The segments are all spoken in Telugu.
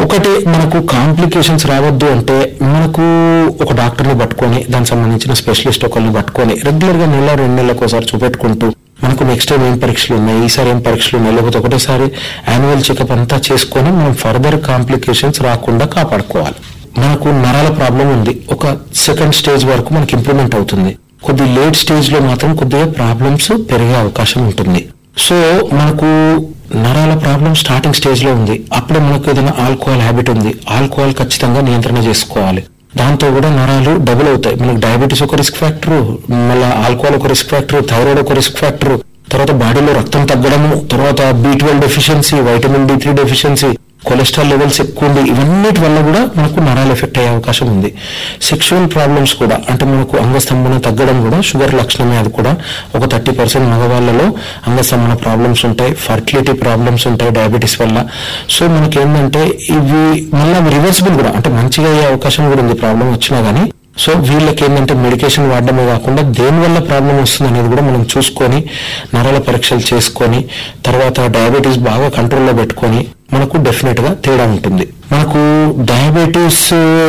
ఒకటి మనకు కాంప్లికేషన్స్ రావద్దు అంటే మనకు ఒక డాక్టర్ని పట్టుకొని దానికి సంబంధించిన స్పెషలిస్ట్ ఒకరిని పట్టుకొని రెగ్యులర్ గా నెల రెండు నెలలకు ఒకసారి చూపెట్టుకుంటూ మనకు నెక్స్ట్ టైం ఏం పరీక్షలు ఉన్నాయి ఈసారి ఏం పరీక్షలు ఉన్నాయి లేకపోతే ఒకటేసారి యాన్యువల్ చెకప్ అంతా చేసుకొని మనం ఫర్దర్ కాంప్లికేషన్స్ రాకుండా కాపాడుకోవాలి మనకు నరాల ప్రాబ్లం ఉంది ఒక సెకండ్ స్టేజ్ వరకు మనకి ఇంప్రూవ్మెంట్ అవుతుంది కొద్ది లేట్ స్టేజ్ లో మాత్రం కొద్దిగా ప్రాబ్లమ్స్ పెరిగే అవకాశం ఉంటుంది సో మనకు నరాల ప్రాబ్లం స్టార్టింగ్ స్టేజ్ లో ఉంది అప్పుడే మనకు ఏదైనా ఆల్కహాల్ హ్యాబిట్ ఉంది ఆల్కహాల్ ఖచ్చితంగా నియంత్రణ చేసుకోవాలి దాంతో కూడా నరాలు డబుల్ అవుతాయి మనకు డయాబెటీస్ ఒక రిస్క్ ఫ్యాక్టర్ మళ్ళీ ఆల్కహాల్ ఒక రిస్క్ ఫ్యాక్టర్ థైరాయిడ్ ఒక రిస్క్ ఫ్యాక్టర్ తర్వాత బాడీలో రక్తం తగ్గడము తర్వాత B twelve deficiency vitamin D three deficiency cholesterol levels ఎక్కువ ఉంది ఇవన్నిటి వల్ల కూడా మనకు నరాలు ఎఫెక్ట్ అయ్యే అవకాశం ఉంది సెక్షువల్ ప్రాబ్లమ్స్ కూడా అంటే మనకు అంగస్తంభన తగ్గడం కూడా షుగర్ లక్షణమే అది కూడా ఒక థర్టీ పర్సెంట్ మగవాళ్ళలో అంగస్తంభన ప్రాబ్లమ్స్ ఉంటాయి ఫర్టిలిటీ ప్రాబ్లమ్స్ ఉంటాయి డయాబెటీస్ వల్ల సో మనకి ఏంటంటే ఇవి మళ్ళీ అవి రివర్సిబుల్ కూడా అంటే మంచిగా అయ్యే అవకాశం కూడా ఉంది ప్రాబ్లం వచ్చినా గానీ సో వీళ్ళకి ఏంటంటే మెడికేషన్ వాడడమే కాకుండా దేని వల్ల ప్రాబ్లం వస్తుంది అనేది కూడా మనం చూసుకొని నరాల పరీక్షలు చేసుకొని తర్వాత డయాబెటీస్ బాగా కంట్రోల్లో పెట్టుకొని మనకు డెఫినెట్ గా తేడా ఉంటుంది మనకు డయాబెటీస్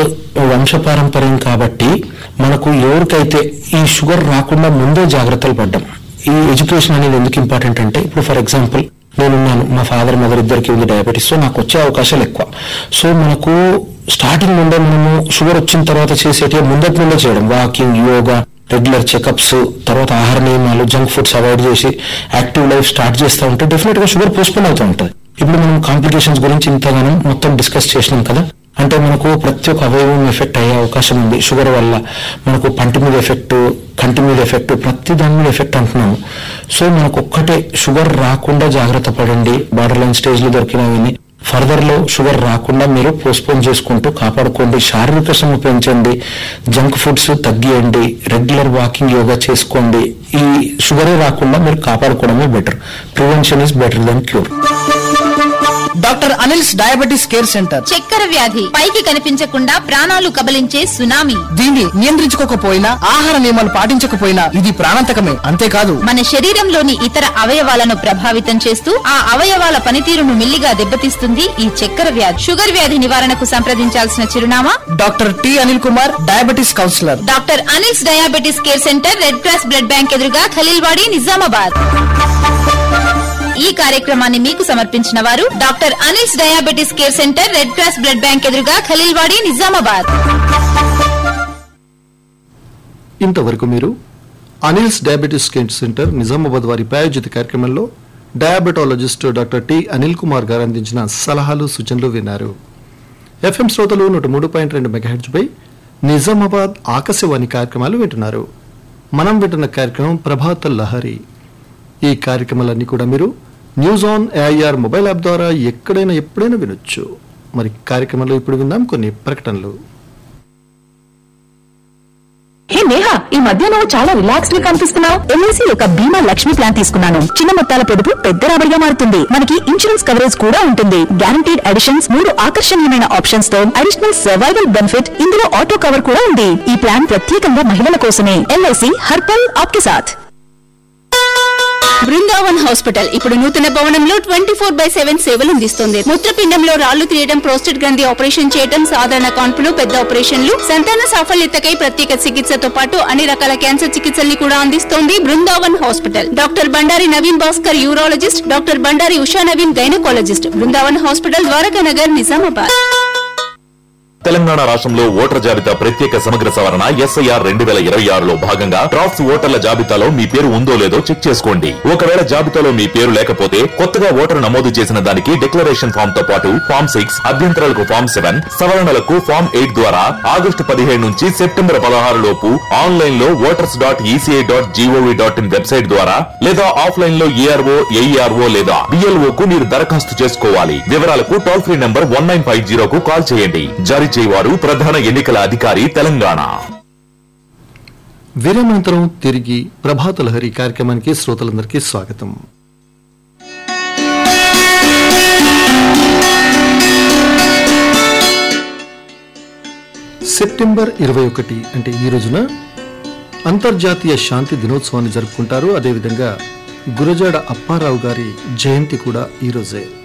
వంశపారంపర్యం కాబట్టి మనకు ఎవరికైతే ఈ షుగర్ రాకుండా ముందే జాగ్రత్తలు పడ్డం ఈ ఎడ్యుకేషన్ అనేది ఎందుకు ఇంపార్టెంట్ అంటే ఇప్పుడు ఫర్ ఎగ్జాంపుల్ నేనున్నాను మా ఫాదర్ మదర్ ఇద్దరికి ఉంది డయాబెటీస్ సో నాకు వచ్చే అవకాశాలు ఎక్కువ సో మనకు స్టార్టింగ్ నుండే మనము షుగర్ వచ్చిన తర్వాత చేసేటి ముందటి నుండే చేయడం వాకింగ్ యోగా రెగ్యులర్ చెకప్స్ తర్వాత ఆహార నియమాలు జంక్ ఫుడ్స్ అవాయిడ్ చేసి యాక్టివ్ లైఫ్ స్టార్ట్ చేస్తూ ఉంటే డెఫినెట్ గా షుగర్ పోస్ట్పోన్ అవుతూ ఉంటుంది ఇప్పుడు మనం కాంప్లికేషన్స్ గురించి ఇంతగానం మొత్తం డిస్కస్ చేసినాం కదా అంటే మనకు ప్రతి ఒక్క అవయవం ఎఫెక్ట్ అయ్యే అవకాశం ఉంది షుగర్ వల్ల మనకు పంటి మీద ఎఫెక్ట్ కంటి మీద ఎఫెక్ట్ ప్రతి దాని మీద ఎఫెక్ట్ అంటున్నాము సో మనకు ఒక్కటే షుగర్ రాకుండా జాగ్రత్త పడండి బార్డర్ లైన్ స్టేజ్ లో దొరికినవి ఫర్దర్ లో షుగర్ రాకుండా మీరు పోస్ట్పోన్ చేసుకుంటూ కాపాడుకోండి శారీరక శ్రమ పెంచండి జంక్ ఫుడ్స్ తగ్గియండి రెగ్యులర్ వాకింగ్ యోగా చేసుకోండి ఈ షుగరే రాకుండా మీరు కాపాడుకోవడమే better prevention is better than cure doctor Anil's diabetes care centre చక్కెర వ్యాధి పైకి కనిపించకుండా ప్రాణాలు కబలించే సునామీ దీన్ని నియంత్రించుకోకపోయినా ఆహార నియమాలు పాటించకపోయినా ఇది ప్రాణాంతకమే అంతేకాదు మన శరీరంలోని ఇతర అవయవాలను ప్రభావితం చేస్తూ ఆ అవయవాల పనితీరును మెల్లిగా దెబ్బతీస్తుంది ఈ చక్కెర వ్యాధి షుగర్ వ్యాధి నివారణకు సంప్రదించాల్సిన చిరునామా doctor T Anil Kumar diabetes counsellor doctor Anil's diabetes care centre red cross blood bank ఎదురుగా ఖలీల్వాడి నిజామాబాద్ ఈ కార్యక్రమాన్ని మీకు సమర్పించిన వారు doctor Anil's diabetes care centre red cross blood bank ఎదురుగా ఖలీల్వాడి నిజామాబాద్ ఇంతవరకు మీరు Anil's diabetes care centre Nizamabad వారి ప్రాయోజిత కార్యక్రమంలో diabetologist doctor T Anil Kumar గారు అందించిన సలహాలు సూచనలు విన్నారు ఎఫ్ఎం శ్రోతలు నూట మూడు పాయింట్ రెండు మెగాహెడ్జ్పై నిజామాబాద్ ఆకాశవాణి కార్యక్రమాలు వింటున్నారు మనం వింటున్న కార్యక్రమం ప్రభాత లహరి ఈ కార్యక్రమాలన్నీ కూడా మీరు news on AIR mobile app ద్వారా ఎక్కడైనా ఎప్పుడైనా వినొచ్చు మరి కార్యక్రమంలో ఇప్పుడు విందాం కొన్ని ప్రకటనలు హే నేహా ఈ మధ్య నువ్వు చాలా రిలాక్స్డ్ గా కనిపిస్తున్నావు ఎల్ఐసి యొక్క బీమా లక్ష్మి ప్లాన్ తీసుకున్నాను చిన్న మొత్తాల పొదుపు పెద్ద రాబడిగా మారుతుంది మనకి ఇన్సూరెన్స్ కవరేజ్ కూడా ఉంటుంది గ్యారంటీడ్ అడిషన్స్ మూడు ఆకర్షణీయమైన ఆప్షన్స్ తో అడిషనల్ సర్వైవల్ బెనిఫిట్ ఇందులో ఆటో కవర్ కూడా ఉంది ఈ ప్లాన్ ప్రత్యేకంగా మహిళల కోసమే ఎల్ఐసి హర్పల్ ఆప్కే సాథ్ బృందావన్ హాస్పిటల్ ఇప్పుడు నూతన భవనంలో ట్వంటీ ఫోర్ బై సెవెన్ సేవలు అందిస్తుంది మూత్రపిండంలో రాళ్లు తీయడం ప్రోస్టేట్ గ్రంథి ఆపరేషన్ చేయడం సాధారణ కాన్పులు పెద్ద ఆపరేషన్లు సంతాన సాఫల్యతకై ప్రత్యేక చికిత్సతో పాటు అన్ని రకాల క్యాన్సర్ చికిత్సల్ని కూడా అందిస్తోంది Brindavan hospital doctor Bandari Naveen Bhaskar urologist doctor Bandari Usha Naveen gynaecologist Brindavan hospital Dwaraka Nagar Nizamabad Telangana రాష్ట్రంలో ఓటర్ జాబితా ప్రత్యేక సమగ్ర సవరణ ఎస్ఐఆర్ రెండు వేల ఇరవై ఆరులో భాగంగా డ్రాఫ్ట్స్ ఓటర్ల జాబితాలో మీ పేరు ఉందో లేదో చెక్ చేసుకోండి ఒకవేళ జాబితాలో మీ పేరు లేకపోతే కొత్తగా ఓటరు నమోదు చేసిన దానికి డిక్లరేషన్ ఫామ్ తో పాటు ఫామ్ సిక్స్ అభ్యంతరాలకు ఫామ్ సెవెన్ సవరణలకు ఫామ్ ఎయిట్ ద్వారా ఆగస్టు పదిహేడు నుంచి సెప్టెంబర్ పదహారు లోపు ఆన్లైన్ లో voters dot ECI dot GOV dot in website ద్వారా లేదా ఆఫ్లైన్ లో ఏఆర్ఓ ఏఈఆర్ఓ లేదా బిఎల్ఓ కు మీరు దరఖాస్తు చేసుకోవాలి వివరాలకు toll free number one nine five జీరోకు కాల్ చేయండి జారీ చేయవారు ప్రధాన ఎన్నికల అధికారి తెలంగాణ విరామానంతరం తిరిగి ప్రభాత లహరి కార్యక్రమానికి శ్రోతలందరికీ స్వాగతం సెప్టెంబర్ ఇరవై ఒకటి అంటే ఈ రోజున అంతర్జాతీయ శాంతి దినోత్సవాన్ని జరుపుకుంటారు అదేవిధంగా గురజాడ అప్పారావు గారి జయంతి కూడా ఈ రోజే